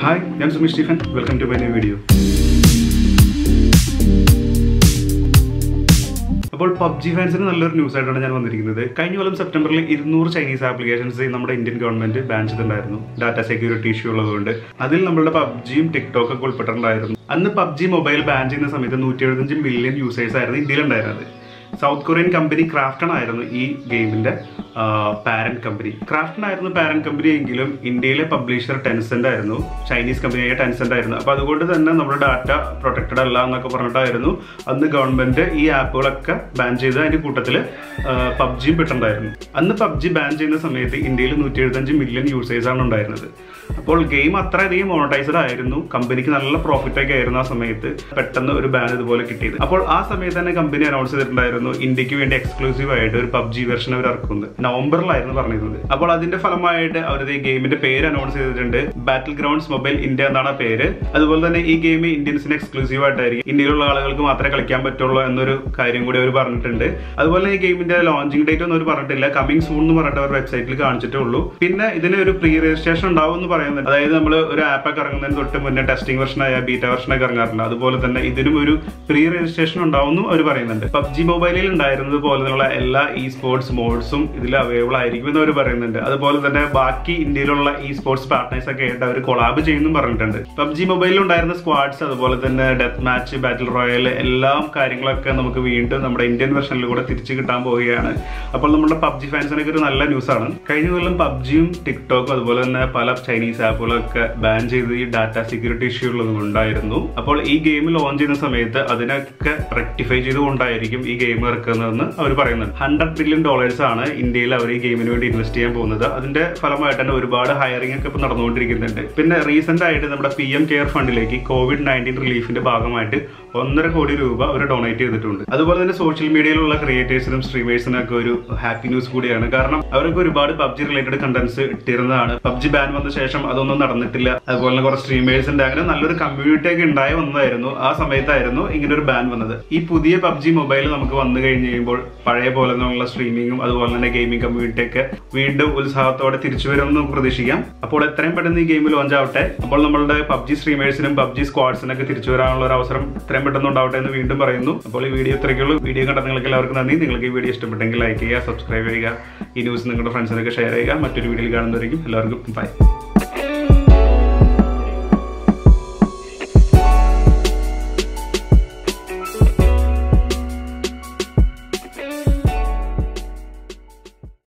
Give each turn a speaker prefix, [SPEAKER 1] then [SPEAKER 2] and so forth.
[SPEAKER 1] hi ഞാൻ Sumi Stephen welcome to my new video അപ്പോൾ PUBG ഫാൻസിന് നല്ലൊരു ന്യൂസ് ആയിട്ടാണ് ഞാൻ വന്നിരിക്കുന്നത് കഴിഞ്ഞ കൊല്ലം സെപ്റ്റംബറിൽ ഇരുന്നൂറ് ചൈനീസ് ആപ്ലിക്കേഷൻസ് നമ്മുടെ ഇന്ത്യൻ ഗവൺമെന്റ് ബാൻ ചെയ്തിട്ടുണ്ടായിരുന്നു ഡാറ്റ സെക്യൂരിറ്റി ഇഷ്യൂ ഉള്ളതുകൊണ്ട് അതിൽ നമ്മളുടെ പബ്ജിയും ടിക്ടോക്ക് ഒക്കെ ഉൾപ്പെട്ടിട്ടുണ്ടായിരുന്നു അന്ന് പബ്ജി മൊബൈൽ ബാൻ ചെയ്യുന്ന സമയത്ത് നൂറ്റി എഴുപത്തഞ്ച് മില്യൺ യൂസേഴ്സ് ആയിരുന്നു ഇന്ത്യയിലുണ്ടായിരുന്നത് സൗത്ത് കൊറിയൻ കമ്പനി ക്രാഫ്റ്റൺ ആയിരുന്നു ഈ ഗെയിമിന്റെ പാരന്റ് കമ്പനി ക്രാഫ്റ്റൺ ആയിരുന്നു പാരന്റ് കമ്പനി എങ്കിലും ഇന്ത്യയിലെ പബ്ലിഷർ ടെൻസെന്റ് ആയിരുന്നു ചൈനീസ് കമ്പനിയായ ടെൻസെന്റ് ആയിരുന്നു അപ്പൊ അതുകൊണ്ട് തന്നെ നമ്മുടെ ഡാറ്റ പ്രൊട്ടക്റ്റഡ് അല്ല എന്നൊക്കെ പറഞ്ഞിട്ടായിരുന്നു അന്ന് ഗവൺമെന്റ് ഈ ആപ്പുകളൊക്കെ ബാൻ ചെയ്ത് അതിന്റെ കൂട്ടത്തിൽ പബ്ജിയും പെട്ടിട്ടുണ്ടായിരുന്നു അന്ന് പബ്ജി ബാൻ ചെയ്യുന്ന സമയത്ത് ഇന്ത്യയിൽ നൂറ്റി എഴുപത്തഞ്ച് മില്യൺ യൂസേഴ്സ് ആണ് ഉണ്ടായിരുന്നത് അപ്പോൾ ഗെയിം അത്രയധികം മോണറ്റൈസ്ഡ് ആയിരുന്നു കമ്പനിക്ക് നല്ല പ്രോഫിറ്റ് ഒക്കെ ആയിരുന്നു ആ സമയത്ത് പെട്ടെന്ന് ഒരു ബാൻ ഇതുപോലെ കിട്ടിയത് അപ്പോൾ ആ സമയത്ത് തന്നെ കമ്പനി അനൗൺസ് ചെയ്തിട്ടുണ്ടായിരുന്നു ഇന്ത്യക്ക് വേണ്ടി എക്സ്ക്ലൂസീവ് ആയിട്ട് ഒരു പബ്ജി വെർഷൻ അവർ ഇറക്കുന്നത് നവംബറിലായിരുന്നു പറഞ്ഞിരുന്നത് അപ്പോൾ അതിന്റെ ഫലമായിട്ട് അവർ ഈ ഗെയിമിന്റെ പേര് അനൗൺസ് ചെയ്തിട്ടുണ്ട് ബാറ്റിൽ ഗ്രൗണ്ട്സ് മൊബൈൽ ഇന്ത്യ എന്നാണ് ആ പേര് അതുപോലെ തന്നെ ഈ ഗെയിം ഇന്ത്യൻസിന് എക്സ്ക്ലൂസീവ് ആയിട്ടായിരിക്കും ഇന്ത്യയിലുള്ള ആളുകൾക്ക് മാത്രമേ കളിക്കാൻ പറ്റുള്ളൂ എന്നൊരു കാര്യം കൂടി അവർ പറഞ്ഞിട്ടുണ്ട് അതുപോലെ ഈ ഗെയിമിന്റെ ലോഞ്ചിങ് ഡേറ്റ് ഒന്നും അവർ പറഞ്ഞിട്ടില്ല കമ്മിങ് സൂൺ എന്ന് പറഞ്ഞിട്ട് അവർ വെബ്സൈറ്റിൽ കാണിച്ചിട്ടേ ഉള്ളൂ പിന്നെ ഇതിന് ഒരു പ്രീ രജിസ്ട്രേഷൻ ഉണ്ടാവും എന്ന് പറയുന്നുണ്ട് അതായത് നമ്മൾ ഒരു ആപ്പൊക്കെ ഇറങ്ങുന്നതിന് തൊട്ട് മുന്നേ ടെസ്റ്റിംഗ് വെർഷൻ ആയ ബീറ്റ വെർഷനൊക്കെ ഇറങ്ങാറുണ്ട് അതുപോലെ തന്നെ ഇതിനും ഒരു പ്രീ രജിസ്ട്രേഷൻ ഉണ്ടാവും അവർ പറയുന്നുണ്ട് പബ്ജി മൊബൈലിൽ ഉണ്ടായിരുന്നത് പോലെയുള്ള എല്ലാ ഇ സ്പോർട്സ് മോഡ്സും ഇതിൽ അവൈലബിൾ ആയിരിക്കും എന്ന് അവർ പറയുന്നുണ്ട് അതുപോലെ തന്നെ ബാക്കി ഇന്ത്യയിലുള്ള ഇ സ്പോർട്സ് പാർട്ട്നേഴ്സ് ഒക്കെ ആയിട്ട് അവർ കൊളാബ് ചെയ്യുന്നു പറഞ്ഞിട്ടുണ്ട് പബ്ജി മൊബൈലിൽ ഉണ്ടായിരുന്ന സ്ക്വാഡ്സ് അതുപോലെ തന്നെ ഡെത്ത് മാച്ച് ബാറ്റിൽ റോയൽ എല്ലാ കാര്യങ്ങളൊക്കെ നമുക്ക് വീണ്ടും നമ്മുടെ ഇന്ത്യൻ വെർഷനിൽ കൂടെ തിരിച്ചു കിട്ടാൻ പോവുകയാണ് അപ്പോൾ നമ്മുടെ പബ്ജി ഫാൻസിനൊക്കെ ഒരു നല്ല ന്യൂസ് ആണ് കഴിഞ്ഞ കൊല്ലം പബ്ജിയും ടിക്ടോക്കും അതുപോലെ തന്നെ പല ചൈനീസ് ആപ്പുകളൊക്കെ ബാൻ ചെയ്ത് ഈ ഡാറ്റ സെക്യൂരിറ്റി ഇഷ്യൂ ഉള്ളതുകൊണ്ടായിരുന്നു അപ്പോൾ ഈ ഗെയിം ലോഞ്ച് ചെയ്യുന്ന സമയത്ത് അതിനൊക്കെ റെക്ടിഫൈ ചെയ്തുകൊണ്ടായിരിക്കും ഈ ഗെയിം ഇറക്കുന്നതെന്ന് അവർ പറയുന്നുണ്ട് ഹൺഡ്രഡ് ബില്യൺ ഡോളേഴ്സ് ആണ് ഇന്ത്യയിൽ അവർ ഈ ഗെയിമിന് വേണ്ടി ഇൻവെസ്റ്റ് ചെയ്യാൻ പോകുന്നത് അതിന്റെ ഫലമായിട്ട് തന്നെ ഒരുപാട് ഹയറിംഗ് ഒക്കെ ഇപ്പോൾ നടന്നുകൊണ്ടിരിക്കുന്നുണ്ട് പിന്നെ റീസെന്റ് ആയിട്ട് നമ്മുടെ പി എം കെയർ ഫണ്ടിലേക്ക് കോവിഡ് നയൻറ്റീൻ റിലീഫിന്റെ ഭാഗമായിട്ട് ഒന്നര കോടി രൂപ അവർ ഡൊണേറ്റ് ചെയ്തിട്ടുണ്ട് അതുപോലെ തന്നെ സോഷ്യൽ മീഡിയയിലുള്ള ക്രിയേറ്റേഴ്സിനും സ്ട്രീമേഴ്സിനും ഒക്കെ ഒരു ഹാപ്പി ന്യൂസ് കൂടിയാണ് കാരണം അവർക്ക് ഒരുപാട് പബ്ജി റിലേറ്റഡ് കണ്ടന്റ്സ് ഇട്ടിരുന്നതാണ് പബ്ജി ബാൻ വന്ന ശേഷം അതൊന്നും നടന്നിട്ടില്ല അതുപോലെ തന്നെ കുറെ സ്ട്രീമേഴ്സ് ഉണ്ട് അങ്ങനെ നല്ലൊരു കമ്മ്യൂണിറ്റി ഒക്കെ ഉണ്ടായി വന്നതായിരുന്നു ആ സമയത്തായിരുന്നു ഇങ്ങനെ ഒരു ബാൻ വന്നത് ഈ പുതിയ പബ്ജി മൊബൈൽ നമുക്ക് വന്നു കഴിഞ്ഞ് കഴിയുമ്പോൾ പഴയ പോലെ തന്നെയുള്ള സ്ട്രീമിങ്ങും അതുപോലെ തന്നെ ഗെയിമിംഗ് കമ്മ്യൂണിറ്റി ഒക്കെ വീണ്ടും ഉത്സാഹത്തോടെ തിരിച്ചു വരുമെന്ന് നമുക്ക് പ്രതീക്ഷിക്കാം അപ്പോൾ എത്രയും പെട്ടെന്ന് ഈ ഗെയിം ലോഞ്ച് ആവട്ടെ അപ്പോൾ നമ്മളുടെ പബ്ജി സ്ട്രീമേഴ്സിനും പബ്ജി സ്ക്വാഡ്സിനൊക്കെ തിരിച്ചു വരാനുള്ള ഒരു അവസരം എത്രയും പെട്ടെന്ന് ഉണ്ടാവട്ടെ എന്ന് വീണ്ടും പറയുന്നു അപ്പോൾ ഈ വീഡിയോ ഇത്രയ്ക്കുള്ളൂ വീഡിയോ കണ്ട നിങ്ങൾക്ക് എല്ലാവർക്കും നന്ദി നിങ്ങൾക്ക് ഈ വീഡിയോ ഇഷ്ടപ്പെട്ടെങ്കിൽ ലൈക്ക് ചെയ്യുക സബ്സ്ക്രൈബ് ചെയ്യുക ഈ ന്യൂസ് നിങ്ങളുടെ ഫ്രണ്ട്സിനൊക്കെ ഷെയർ ചെയ്യുക മറ്റൊരു വീഡിയോയിൽ കാണുന്നവരെയും എല്ലാവർക്കും ബൈ